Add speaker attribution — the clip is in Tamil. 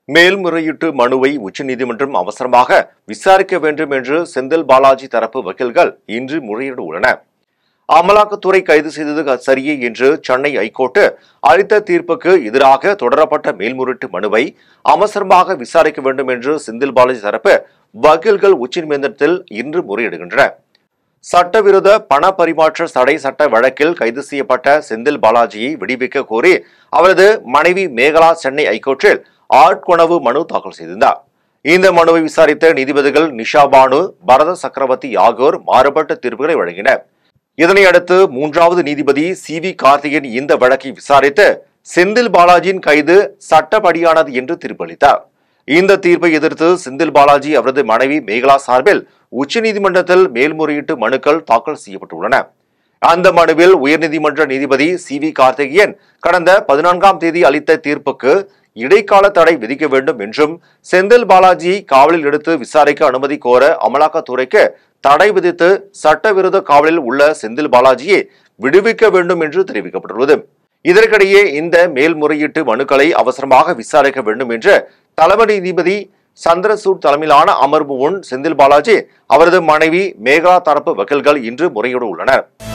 Speaker 1: மேல்முறையீட்டு மனுவை உச்சநீதிமன்றம் அவசரமாக விசாரிக்க வேண்டும் என்று செந்தில் பாலாஜி தரப்பு வக்கீல்கள் இன்று முறையிட உள்ளன அமலாக்கத்துறை கைது செய்தது சரியே என்று சென்னை ஐகோர்ட்டு அளித்த தீர்ப்புக்கு எதிராக தொடரப்பட்ட மேல்முறையீட்டு மனுவை அவசரமாக விசாரிக்க வேண்டும் என்று செந்தில் பாலாஜி தரப்பு வக்கீல்கள் உச்சநீதிமன்றத்தில் இன்று முறையிடுகின்றன சட்டவிரோத பண பரிமாற்ற தடை சட்ட வழக்கில் கைது செய்யப்பட்ட செந்தில் பாலாஜியை விடுவிக்க கோரி அவரது மனைவி மேகலா சென்னை ஐகோர்ட்டில் ஆட்கொணவு மனு தாக்கல் செய்திருந்தார் இந்த மனுவை விசாரித்த நீதிபதிகள் நிஷா பானு பரத சக்கரவர்த்தி ஆகியோர் மாறுபட்ட தீர்ப்புகளை வழங்கினர் இதனை அடுத்து மூன்றாவது நீதிபதி சி வி கார்த்திகேயன் இந்த வழக்கை விசாரித்து செந்தில் பாலாஜியின் கைது சட்டப்படியானது என்று தீர்ப்பளித்தார் இந்த தீர்ப்பை எதிர்த்து செந்தில் பாலாஜி அவரது மனைவி மேகலா சார்பில் உச்சநீதிமன்றத்தில் மேல்முறையீட்டு மனுக்கள் தாக்கல் செய்யப்பட்டுள்ளன அந்த மனுவில் உயர்நீதிமன்ற நீதிபதி சி வி கார்த்திகேயன் கடந்த பதினான்காம் தேதி அளித்த தீர்ப்புக்கு இடைக்கால தடை விதிக்க வேண்டும் என்றும் செந்தில் பாலாஜியை காவலில் எடுத்து விசாரிக்க அனுமதி கோர அமலாக்கத்துறைக்கு தடை விதித்து சட்டவிரோத காவலில் உள்ள செந்தில் பாலாஜியை விடுவிக்க வேண்டும் என்று தெரிவிக்கப்பட்டுள்ளது இதற்கிடையே இந்த மேல்முறையீட்டு மனுக்களை அவசரமாக விசாரிக்க வேண்டும் என்று தலைமை நீதிபதி சந்திரசூட் தலைமையிலான அமர்வு முன் செந்தில் பாலாஜி அவரது மனைவி மேகலா தரப்பு வக்கீல்கள் இன்று முறையிட உள்ளனர்